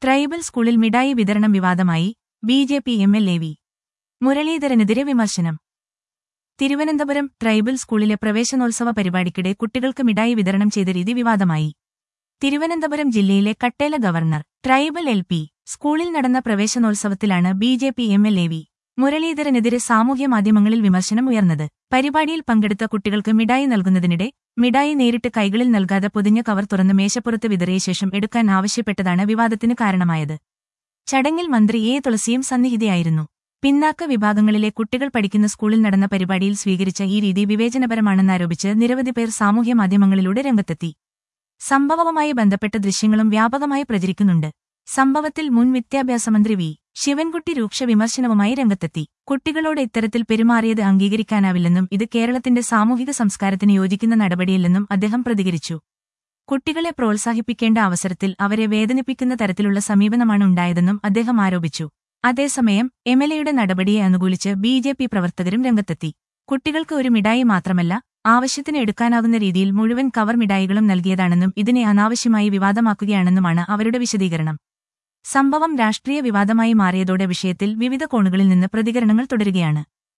tribal സ്കൂളിൽ മിഠായി വിതരണം വിവാദമായി B J P M L A V മുരളീധരനെതിരെ വിമർശനം തിരുവനന്തപുരം ട്രൈബൽ സ്കൂളിലെ പ്രവേശനോത്സവ പരിപാടിക്കിടെ കുട്ടികൾക്ക് മിഠായി വിതരണം ചെയ്ത രീതി വിവാദമായി തിരുവനന്തപുരം ജില്ലയിലെ Kattela governor tribal L P സ്കൂളിൽ നടന്ന പ്രവേശനോത്സവത്തിലാണ് B J P M L A V മുരളീധരനെതിരെ സാമൂഹ്യ മാധ്യമങ്ങളിൽ വിമർശനം ഉയർന്നത് പരിപാടിയിൽ പങ്കെടുത്ത കുട്ടികൾക്ക് മിഠായി നൽകുന്നതിനിടെ മിഠായി നേരിട്ട് കൈകളിൽ നൽകാതെ പൊതിഞ്ഞ കവർ തുറന്ന് മേശപ്പുറത്ത് വിതറിയ ശേഷം എടുക്കാൻ ആവശ്യപ്പെട്ടതാണ് വിവാദത്തിന് കാരണമായത് ചടങ്ങിൽ മന്ത്രി എ തുളസിയും സന്നിഹിതയായിരുന്നു പിന്നാക്ക വിഭാഗങ്ങളിലെ കുട്ടികൾ പഠിക്കുന്ന സ്കൂളിൽ നടന്ന പരിപാടിയിൽ സ്വീകരിച്ച ഈ രീതി വിവേചനപരമാണെന്നാരോപിച്ച് നിരവധി പേർ സാമൂഹ്യ മാധ്യമങ്ങളിലൂടെ രംഗത്തെത്തി സംഭവവുമായി ബന്ധപ്പെട്ട ദൃശ്യങ്ങളും വ്യാപകമായി പ്രചരിക്കുന്നുണ്ട് സംഭവത്തിൽ മുൻ വിദ്യാഭ്യാസ മന്ത്രി വി ശിവൻകുട്ടി രൂക്ഷ വിമർശനവുമായി രംഗത്തെത്തി കുട്ടികളോട് ഇത്തരത്തിൽ പെരുമാറിയത് അംഗീകരിക്കാനാവില്ലെന്നും ഇത് കേരളത്തിന്റെ സാമൂഹിക സംസ്കാരത്തിന് യോജിക്കുന്ന നടപടിയല്ലെന്നും അദ്ദേഹം പ്രതികരിച്ചു കുട്ടികളെ പ്രോത്സാഹിപ്പിക്കേണ്ട അവസരത്തിൽ അവരെ വേദനിപ്പിക്കുന്ന തരത്തിലുള്ള സമീപനമാണ് ഉണ്ടായതെന്നും അദ്ദേഹം ആരോപിച്ചു അതേസമയം എംഎൽഎയുടെ നടപടിയെ അനുകൂലിച്ച് ബി ജെ പി പ്രവർത്തകരും രംഗത്തെത്തി കുട്ടികൾക്ക് ഒരു മിഠായി മാത്രമല്ല ആവശ്യത്തിന് എടുക്കാനാകുന്ന രീതിയിൽ മുഴുവൻ കവർ മിഠായികളും നൽകിയതാണെന്നും ഇതിനെ അനാവശ്യമായി വിവാദമാക്കുകയാണെന്നുമാണ് അവരുടെ വിശദീകരണം സംഭവം രാഷ്ട്രീയ വിവാദമായി മാറിയതോടെ വിഷയത്തിൽ വിവിധ കോണുകളിൽ നിന്ന് പ്രതികരണങ്ങൾ തുടരുകയാണ്